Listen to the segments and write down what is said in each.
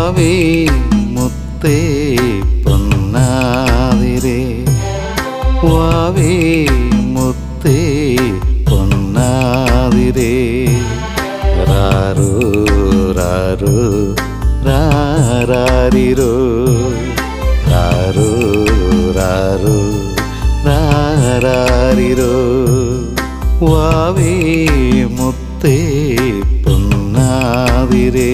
വാവേ മുത്തേ പൊന്നാതിരേ വാവേ മുത്തേ പൊന്നാതിരേ റാറു റാറു റാരാരിരോ റാറു റാറു റാരാരിരോ വാവേ മുത്തേ പൊന്നാതിരേ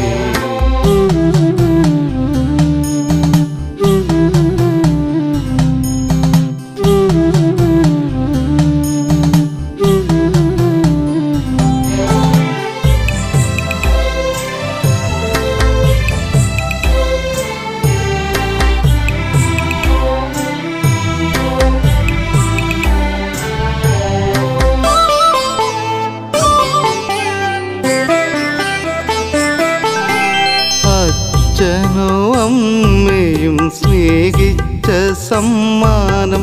അച്ഛനോ അമ്മയും സ്നേഹിച്ച സമ്മാനം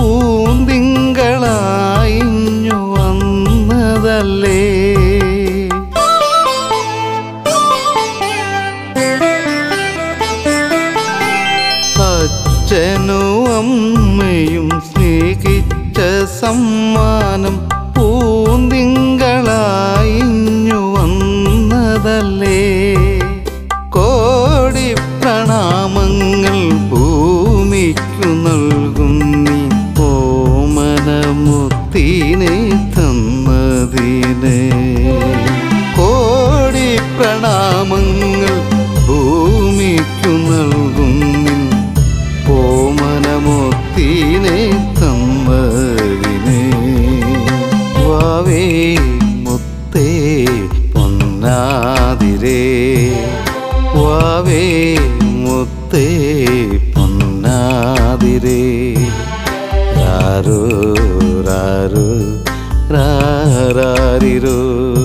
പൂന്തിങ്കളായിഞ്ഞു വന്നതല്ലേ അച്ഛനോ അമ്മയും സ്നേഹിച്ച സമ്മാനം പൂന്തിങ്കളായിഞ്ഞു വന്നതല്ലേ കോടി പ്രണാമങ്ങൾ ഭൂമിക്കു നൽകും നീ ഓമനമുത്തിനെ തന്നതിന് കോടി പ്രണാമങ്ങൾ ഭൂമിക്കു നൽകും നിൻ ഓമനമുത്തിനെ തന്നതിന് വാവേ മുത്തേ പൊന്നാതിരേ വാവേ മുത്തേ പൊന്നാതിരേ റാരു റാരു റാരാരിരോ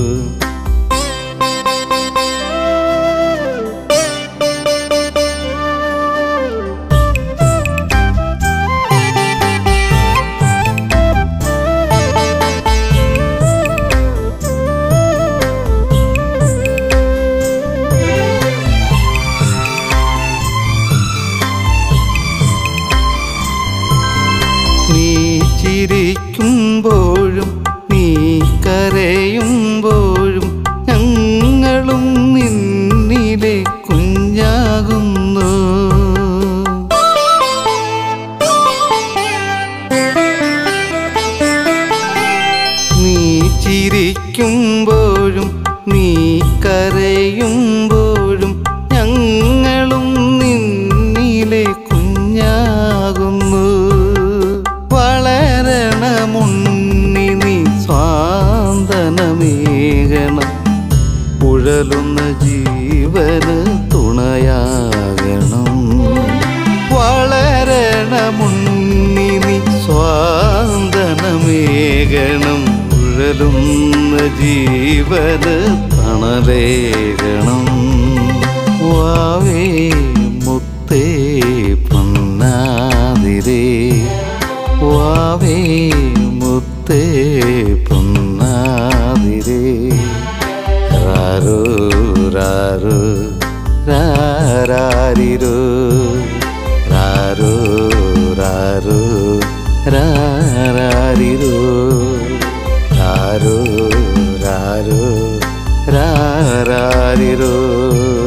നീ ചിരിക്കുമ്പോഴും നീ കരയുമ്പോഴും ഞങ്ങളും നിന്നിലെ കുഞ്ഞാകുന്നു നീ ചിരിക്കുമ്പോഴും നീ കരയുമ്പോഴും ഞങ്ങളും നിന്നിലെ കുഞ്ഞാകുന്നു വളരണമുണ്ണി നീ സ്വാന്തനമേകണം ഉഴലുന്ന ജീവന് തുണയാകണം വളരണമുണ്ണി നീ സ്വാന്തനമേകണം ഉഴലുന്ന ജീവന് തണലേകണം വാവേ മുത്തേ പൊന്നാതിരേ വാവേ മുത്തേ പൊന്നാതിരേ റാരു റാരു റാരാരിരോ റാരു റാരു റാരാരിരോ റാരു റാരു റാരാരിരോ